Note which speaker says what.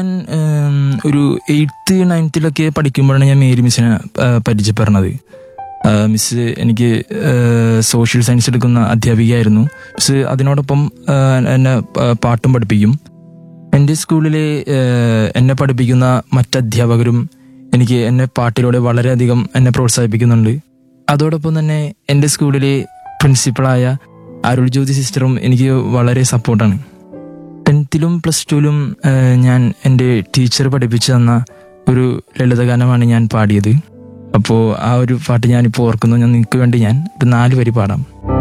Speaker 1: ഞാൻ ഉം, ഒരു എയ്ത്ത് നയൻത്തിലൊക്കെ പഠിക്കുമ്പോഴാണ് ഞാൻ മേരി മിസ്സിനെ ആ, പരിചയപ്പെടുന്നത് ആ, മിസ് എനിക്ക് സോഷ്യൽ സയൻസ് എടുക്കുന്ന അധ്യാപികയായിരുന്നു മിസ് അതിനോടൊപ്പം ആ, എന്നെ പ- പാട്ടും പഠിപ്പിക്കും എൻ്റെ സ്കൂളിലെ ആ, എന്നെ പഠിപ്പിക്കുന്ന മറ്റധ്യാപകരും എനിക്ക് എന്നെ പാട്ടിലൂടെ വളരെയധികം എന്നെ പ്രോത്സാഹിപ്പിക്കുന്നുണ്ട് അതോടൊപ്പം തന്നെ എൻ്റെ സ്കൂളിലെ പ്രിൻസിപ്പളായ അരുൾ ജ്യോതി സിസ്റ്ററും എനിക്ക് വളരെ സപ്പോർട്ടാണ് ടെൻത്തിലും പ്ലസ് ടുവിലും ഞാൻ എൻ്റെ ടീച്ചർ പഠിപ്പിച്ചു തന്ന ഒരു ലളിതഗാനമാണ് ഞാൻ പാടിയത് അപ്പോൾ ആ ഒരു പാട്ട് ഞാനിപ്പോൾ ഓർക്കുന്നു ഞാൻ നിങ്ങൾക്ക് വേണ്ടി ഞാൻ ഒരു നാല് വരി പാടാം